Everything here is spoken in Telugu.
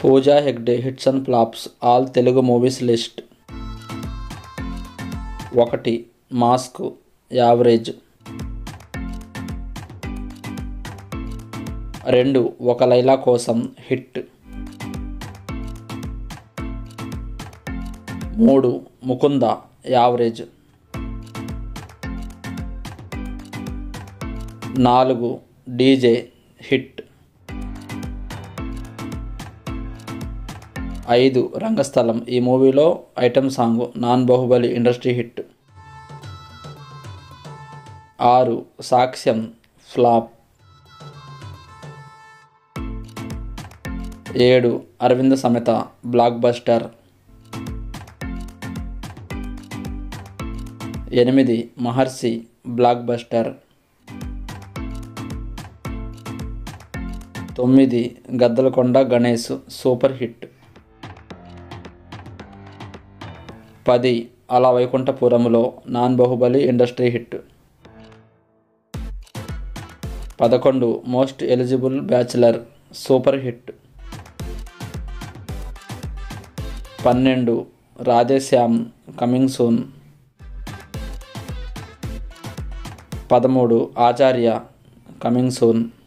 Pooja Hegde hits and flops all Telugu movies list ఒకటి మాస్క్ యావరేజ్ రెండు ఒక లైలా కోసం హిట్ మూడు ముకుంద యావరేజ్ నాలుగు డీజే హిట్ ఐదు రంగస్థలం ఈ మూవీలో item song non Baahubali industry hit ఆరు సాక్ష్యం ఫ్లాప్ ఏడు అరవింద సమేత బ్లాక్ బస్టర్ ఎనిమిది మహర్షి బ్లాక్ బస్టర్ తొమ్మిది గద్దలకొండ గణేష్ సూపర్ హిట్ పది అలా వైకుంఠపురంలో నాన్ బాహుబలి ఇండస్ట్రీ హిట్ పదకొండు most eligible bachelor super hit పన్నెండు రాధేశ్యామ్ కమింగ్ సూన్ పదమూడు ఆచార్య కమింగ్ సూన్